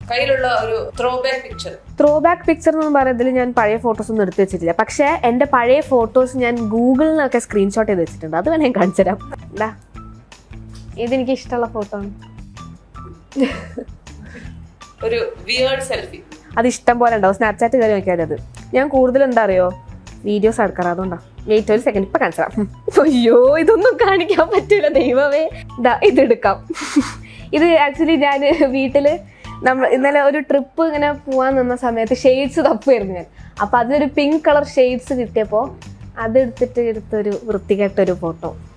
കയ്യിലുള്ള ഒരു throwback picture throwback picture എന്ന് പറയുന്നതിൽ ഞാൻ പഴയ ഫോട്ടോസ് ഒന്നും എടുത്തു വെച്ചിട്ടില്ല പക്ഷേ എൻ്റെ പഴയ ഫോട്ടോസ് ഞാൻ ഗൂഗിളിൽ നിന്നൊക്കെ സ്ക്രീൻഷോട്ട് ചെയ്ത് വെച്ചിട്ടുണ്ട് അത് വേണേ ഞാൻ കാണിച്ചു തരാം ഇതാ ഇതെനിക്ക് ഇഷ്ടമുള്ള ഫോട്ടോ ആണ് ഒരു വിയേർഡ് സെൽഫി അത് ഇഷ്ടം പോലെ ഉണ്ടാവും സ്നാപ്ചാറ്റ് കയറി നോക്കിയാൽ അത് ഞാൻ കൂടുതൽ എന്താ അറിയോ വീഡിയോസ് എടുക്കാറ് അതുകൊണ്ടാ വെയിറ്റ് ഒരു സെക്കൻഡ് ഇപ്പൊ കാണിച്ചു തരാം അയ്യോ ഇതൊന്നും കാണിക്കാൻ പറ്റൂല ദൈവമേ ഇതാ ഇതെടുക്കാം ഇത് ആക്ച്വലി ഞാൻ വീട്ടില് നമ്മൾ ഇന്നലെ ഒരു ട്രിപ്പ് ഇങ്ങനെ പോവാൻ നിന്ന സമയത്ത് ഷെയ്ഡ്സ് തപ്പുമായിരുന്നു ഞാൻ അപ്പൊ അതിലൊരു പിങ്ക് കളർ ഷെയ്ഡ്സ് കിട്ടിയപ്പോൾ അതെടുത്തിട്ട് എടുത്തൊരു വൃത്തികെട്ടൊരു ഫോട്ടോ